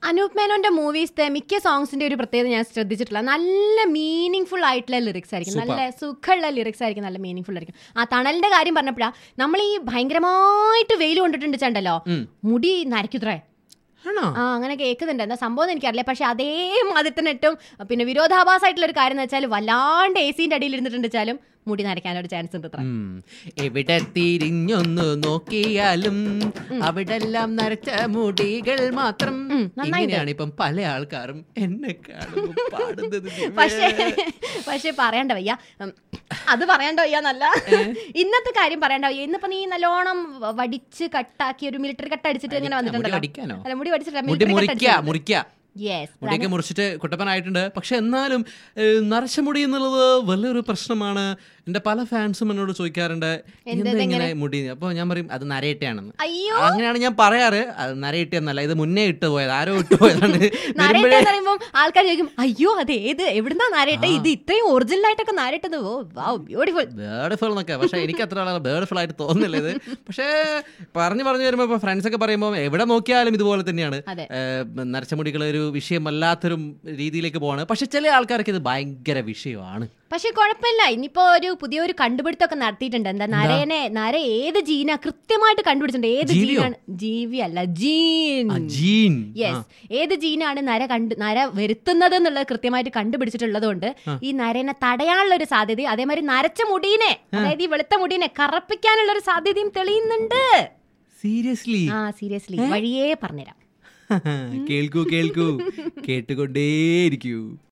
അനൂപ് മേനോന്റെ മൂവീസിന്റെ മിക്ക സോങ്സിന്റെ ഒരു പ്രത്യേകത ഞാൻ ശ്രദ്ധിച്ചിട്ടില്ല നല്ല മീനിങ് ഫുൾ ആയിട്ടുള്ള ലിറിക്സ് ആയിരിക്കും നല്ല സുഖമുള്ള ലിറിക്സ് ആയിരിക്കും നല്ല മീനിങ് ഫുൾ ആയിരിക്കും ആ തണലിന്റെ കാര്യം പറഞ്ഞപ്പോഴാ നമ്മൾ ഈ ഭയങ്കരമായിട്ട് വെയിൽ കൊണ്ടിട്ടുണ്ട് ചണ്ടല്ലോ മുടി നരയ്ക്കുത്രേ ആണോ ആ അങ്ങനെ കേൾക്കുന്നുണ്ട് എന്താ സംഭവം എന്ന് എനിക്കറിയില്ല പക്ഷെ അതേ മാതിരി തന്നെ ഏറ്റവും പിന്നെ വിരോധാഭാസമായിട്ടുള്ള ഒരു കാര്യം എന്ന് വെച്ചാൽ വല്ലാണ്ട് എ സിന്റെ അടിയിൽ ഇരുന്നിട്ടുണ്ട് വെച്ചാലും മുടി നരയ്ക്കാനൊരു ചാൻസ് ഉണ്ട് ഇത്ര ഉം. എവിടെ തിരിഞ്ഞൊന്ന് നോക്കിയാലും അവിടെല്ലാം നരച്ച മുടികൾ മാത്രം ഉം, നന്നായിണ്ട്. ഇങ്ങനെയാണ് ഇപ്പം പല ആൾക്കാരും എന്നെ കാണുമ്പോൾ പാടുന്നത് ദിവ്യ. പക്ഷേ പക്ഷേ പറയണ്ട വയ്യ ഉം, അത് പറയണ്ട വയ്യ നല്ല ഇന്നത്തെ കാര്യം പറയണ്ട വയ്യ ഇന്നിപ്പോ നീ നല്ലോണം വ- വടിച്ച് കട്ടാക്കി ഒരു മിലിറ്ററി കട്ട് അടിച്ചിട്ട് ഇങ്ങനെ മുടി വന്നിട്ടുണ്ടല്ലോ അടിക്കാനോ? അല്ല മുടി വടിച്ചിട്ട് മുടി മുറിക്ക മുറിക്ക യെസ് മുടിയൊക്കെ മുറിച്ചിട്ട് കുട്ടപ്പനായിട്ടുണ്ട് പക്ഷെ എന്നാലും ഏഹ്, നരച്ച മുടി എന്നുള്ളത് വലിയൊരു പ്രശ്നമാണ് എന്റെ പല ഫാൻസും എന്നോട് ചോദിക്കാറുണ്ട് എന്താ ഇങ്ങനെ മുടി അപ്പൊ ഞാൻ പറയും അത് നരയിട്ടയാണെന്ന് അയ്യോ അങ്ങനെയാണ് ഞാൻ പറയാറ് അത് നരയിട്ടെന്നല്ല ഇത് മുന്നേ ഇട്ട് പോയത് ആരോ ഇട്ട് പോയതാണ് നാരേട്ട വരുമ്പഴേ എന്ന് പറയുമ്പോൾ ആൾക്കാർ ചോദിക്കും അയ്യോ അത് ഏത് എവിടുന്നാ നാരേട്ട ഇത് ഇത്രയും ഒറിജിനൽ ആയിട്ടൊക്കെ നാരേട്ടത് ഓ വാവ് ബ്യൂട്ടിഫുൾ ബേർഡ്ഫുൾ എന്നൊക്കെ പക്ഷെ എനിക്ക് അത്ര ബേർഡ്ഫുൾ ആയിട്ട് തോന്നുന്നില്ല ഇത് പക്ഷേ പറഞ്ഞു പറഞ്ഞു വരുമ്പോൾ ഇപ്പൊ ഫ്രണ്ട്സ് ഒക്കെ പറയുമ്പോൾ എവിടെ നോക്കിയാലും ഇതുപോലെ തന്നെയാണ് അതെ. ഏഹ്, നരച്ച മുടികൾ ഒരു വിഷയമല്ലാത്തൊരു രീതിയിലേക്ക് പോവാണ് പക്ഷെ ചില ആൾക്കാർക്ക് ഇത് ഭയങ്കര വിഷയമാണ് പക്ഷെ കുഴപ്പമില്ല ഇനിയിപ്പോ ഒരു പുതിയൊരു കണ്ടുപിടുത്തമൊക്കെ നടത്തിയിട്ടുണ്ട് എന്താ നരേനെ നര ഏത് ജീനാ കൃത്യമായിട്ട് കണ്ടുപിടിച്ചിട്ടുണ്ട് ഏത് ജീവിയോ? ജീനാണ് ജീവി അല്ല ജീൻ ആ, ജീൻ യെസ് ഏത് ജീനാണ് നര കണ്ട് നര വരുത്തുന്നത് എന്നുള്ളത് കൃത്യമായിട്ട് കണ്ടുപിടിച്ചിട്ടുള്ളത് കൊണ്ട് ഈ നരനെ തടയാനുള്ള ഒരു സാധ്യത അതേമാതിരി നരച്ച മുടീനെ അതായത് ഈ വെളുത്ത മുടീനെ കറപ്പിക്കാനുള്ള ഒരു സാധ്യതയും തെളിയുന്നുണ്ട് സീരിയസ്ലി ആ സീരിയസ്ലി വഴിയേ പറഞ്ഞുതരാം കേൾക്കൂ കേൾക്കൂ കേട്ടുകൊണ്ടേയിരിക്കൂ